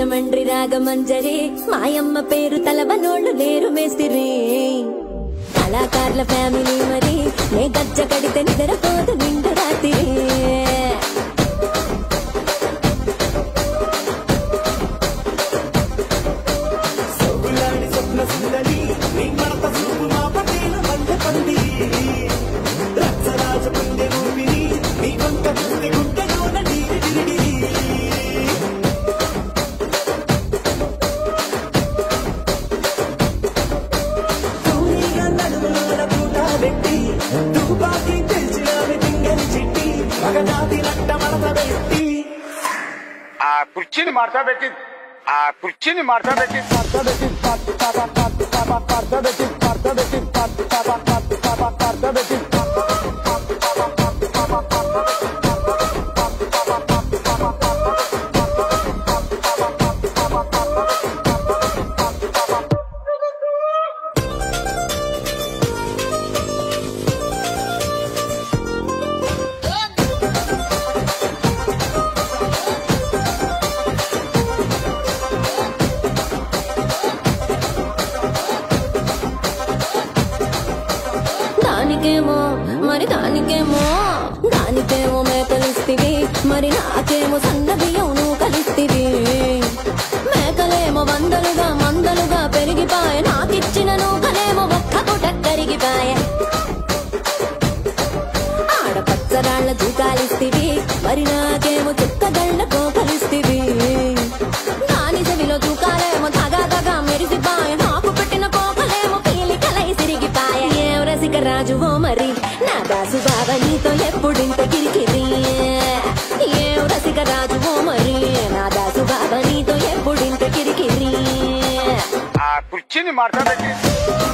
రాజమండ్రి రాగమంజరి మాయమ్మ పేరు తలవనోళ్ళు లేరు మేస్తిరి కళాకారుల ఫ్యామిలీ మరి నే గజ్జ కడితే నిద్రపోదు నిండు రాత్రి సొగులాడి స్వప్న సుందరి నీ మడత చూపు మా పటేల మల్లె పంది రచ్చరాజ పుండె ఊపిరి నీ వంక చూస్తే గుండెలోన నీరి విరిడి తూనీగా నడుములోన పూట పెట్టి తుపాకి తెలిసినావి తింగని చిట్టి మగజాతి నట్ట మడత పెట్టి ఆ కుర్చీని మార్చా పెట్టి ఆ కుర్చీని మార్చా పెట్టి మార్చా పెట్టి మార్చా పెట్టి మార్చా పెట్టి మార్చా పెట్టి దానికేమో మరి దానికేమో దానికేమో మేకలిస్తివి మరి నాకేమో సన్న బియ్యం నువ్వు కలిస్తివి మేకలేమో వందలుగా మందలుగా పెరిగిపాయ నాకిచ్చిన నూకలేమో ఒక్క పూట కరిగిపాయ ఆడపచ్చరాళ్ళ దూకాలిస్తివి మరి నాకేమో చుక్కగళ్ళ కోకలిస్తివి దాని చెవిలో దూకాలేమో తగా తగా మెరిసిపాయ నాకు పెట్టిన కోకలేమో పీలికలై సిరిగిపాయ ఏం రసిక రాజువో మరి నా దాసు బాబా నీతో ఎప్పుడింత కిరికిరి ఏం రసిక రాజువో మరి నా దాసు బాబా నీతో ఎప్పుడింత కిరికిరి ఆ కుర్చీని మార్చా పెట్టి